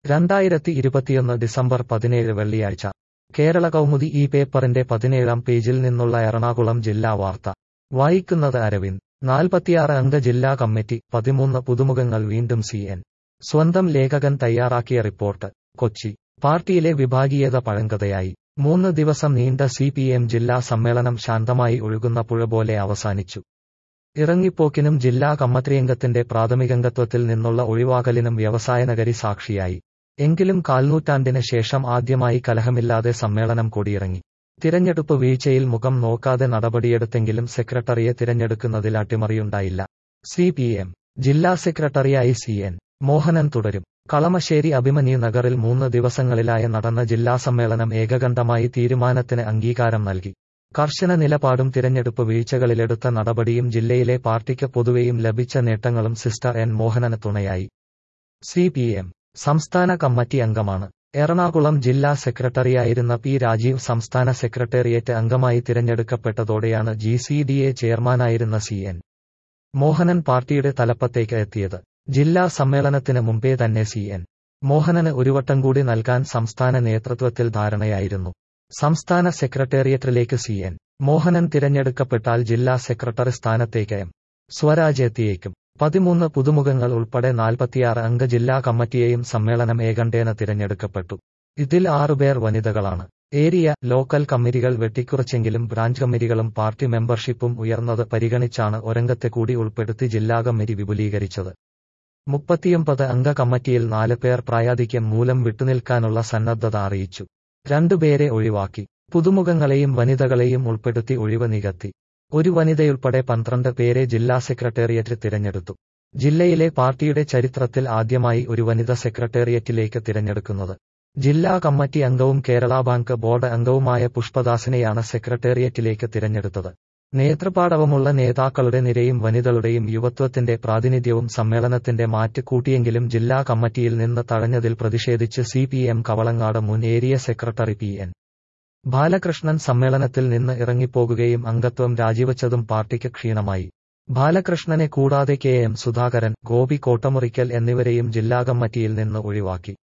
രണ്ടായിരത്തി ഇരുപത്തിയൊന്ന് ഡിസംബർ പതിനേഴ് വെള്ളിയാഴ്ച കേരള കൗമുദി ഈ പേപ്പറിന്റെ പതിനേഴാം പേജിൽ നിന്നുള്ള എറണാകുളം ജില്ലാ വാർത്ത വായിക്കുന്നത് അരവിന്ദ് നാൽപ്പത്തിയാറ് അംഗ ജില്ലാ കമ്മിറ്റി പതിമൂന്ന് പുതുമുഖങ്ങൾ വീണ്ടും സി എൻ സ്വന്തം ലേഖകൻ തയ്യാറാക്കിയ റിപ്പോർട്ട് കൊച്ചി പാർട്ടിയിലെ വിഭാഗീയത പഴങ്കഥയായി മൂന്ന് ദിവസം നീണ്ട സി പി എം ജില്ലാ സമ്മേളനം ശാന്തമായി ഒഴുകുന്ന പുഴ പോലെ അവസാനിച്ചു ഇറങ്ങിപ്പോക്കിനും ജില്ലാ കമ്മറ്റിയംഗത്തിന്റെ പ്രാഥമികംഗത്വത്തിൽ നിന്നുള്ള ഒഴിവാകലിനും വ്യവസായനഗരി സാക്ഷിയായി എങ്കിലും കാൽനൂറ്റാണ്ടിന് ശേഷം ആദ്യമായി കലഹമില്ലാതെ സമ്മേളനം കൊടിയിറങ്ങി തിരഞ്ഞെടുപ്പ് വീഴ്ചയിൽ മുഖം നോക്കാതെ നടപടിയെടുത്തെങ്കിലും സെക്രട്ടറിയെ തിരഞ്ഞെടുക്കുന്നതിൽ അട്ടിമറിയുണ്ടായില്ല സി പി എം ജില്ലാ സെക്രട്ടറിയായി സി എൻ മോഹനൻ തുടരും കളമശ്ശേരി അഭിമന്യു നഗറിൽ മൂന്ന് ദിവസങ്ങളിലായി നടന്ന ജില്ലാ സമ്മേളനം ഏകകണ്ഠമായി തീരുമാനത്തിന് അംഗീകാരം നൽകി കർശന നിലപാടും തിരഞ്ഞെടുപ്പ് വീഴ്ചകളിലെടുത്ത നടപടിയും ജില്ലയിലെ പാർട്ടിക്ക് പൊതുവെയും ലഭിച്ച നേട്ടങ്ങളും സിസ്റ്റർ എൻ മോഹനന് തുണയായി സി പി എം സംസ്ഥാന കമ്മിറ്റി അംഗമാണ് എറണാകുളം ജില്ലാ സെക്രട്ടറിയായിരുന്ന പി രാജീവ് സംസ്ഥാന സെക്രട്ടേറിയറ്റ് അംഗമായി തിരഞ്ഞെടുക്കപ്പെട്ടതോടെയാണ് ജി സി ഡി എ ചെയർമാനായിരുന്ന സി എൻ മോഹനൻ പാർട്ടിയുടെ തലപ്പത്തേക്ക് എത്തിയത് ജില്ലാ സമ്മേളനത്തിന് മുമ്പേ തന്നെ സി എൻ മോഹനന് ഒരു വട്ടം കൂടി നൽകാൻ സംസ്ഥാന നേതൃത്വത്തിൽ ധാരണയായിരുന്നു സംസ്ഥാന സെക്രട്ടേറിയറ്റിലേക്ക് സി എൻ മോഹനൻ തിരഞ്ഞെടുക്കപ്പെട്ടാൽ ജില്ലാ സെക്രട്ടറി സ്ഥാനത്തേക്ക് എം സ്വരാജ് എത്തിയേക്കും പതിമൂന്ന് പുതുമുഖങ്ങൾ ഉൾപ്പെടെ നാൽപ്പത്തിയാറ് അംഗ ജില്ലാ കമ്മിറ്റിയെയും സമ്മേളനം ഏകണ്ഠേന തിരഞ്ഞെടുക്കപ്പെട്ടു ഇതിൽ ആറുപേർ വനിതകളാണ് ഏരിയ ലോക്കൽ കമ്മിറ്റികൾ വെട്ടിക്കുറച്ചെങ്കിലും ബ്രാഞ്ച് കമ്മിറ്റികളും പാർട്ടി മെമ്പർഷിപ്പും ഉയർന്നത് പരിഗണിച്ചാണ് ഒരംഗത്തെ കൂടി ഉൾപ്പെടുത്തി ജില്ലാ കമ്മിറ്റി വിപുലീകരിച്ചത് മുപ്പത്തിയൊമ്പത് അംഗ കമ്മിറ്റിയിൽ നാല് പേർ പ്രായാധിക്യം മൂലം വിട്ടുനിൽക്കാനുള്ള സന്നദ്ധത അറിയിച്ചു രണ്ടുപേരെ ഒഴിവാക്കി പുതുമുഖങ്ങളെയും വനിതകളെയും ഉൾപ്പെടുത്തി ഒഴിവ് നികത്തി ഒരു വനിതയുൾപ്പെടെ പന്ത്രണ്ട് പേരെ ജില്ലാ സെക്രട്ടേറിയറ്റ് തിരഞ്ഞെടുത്തു ജില്ലയിലെ പാർട്ടിയുടെ ചരിത്രത്തിൽ ആദ്യമായി ഒരു വനിത സെക്രട്ടേറിയറ്റിലേക്ക് തിരഞ്ഞെടുക്കുന്നത് ജില്ലാ കമ്മിറ്റി അംഗവും കേരള ബാങ്ക് ബോർഡ് അംഗവുമായ പുഷ്പദാസിനെയാണ് സെക്രട്ടേറിയറ്റിലേക്ക് തിരഞ്ഞെടുത്തത് നേതൃപാടവമുള്ള നേതാക്കളുടെ നിരയും വനിതകളുടെയും യുവത്വത്തിന്റെ പ്രാതിനിധ്യവും സമ്മേളനത്തിന്റെ മാറ്റ് കൂട്ടിയെങ്കിലും ജില്ലാ കമ്മിറ്റിയിൽ നിന്ന് തഴഞ്ഞതിൽ പ്രതിഷേധിച്ച് സി പി എം കവളങ്ങാട് മുൻ area secretary P N Balakrishnan സമ്മേളനത്തിൽ നിന്ന് ഇറങ്ങിപ്പോകുകയും അംഗത്വം രാജിവച്ചതും പാർട്ടിക്ക് ക്ഷീണമായി ബാലകൃഷ്ണനെ കൂടാതെ കെ എം സുധാകരൻ ഗോപി കോട്ടമുറിക്കൽ എന്നിവരെയും ജില്ലാ കമ്മിറ്റിയിൽ നിന്ന് ഒഴിവാക്കി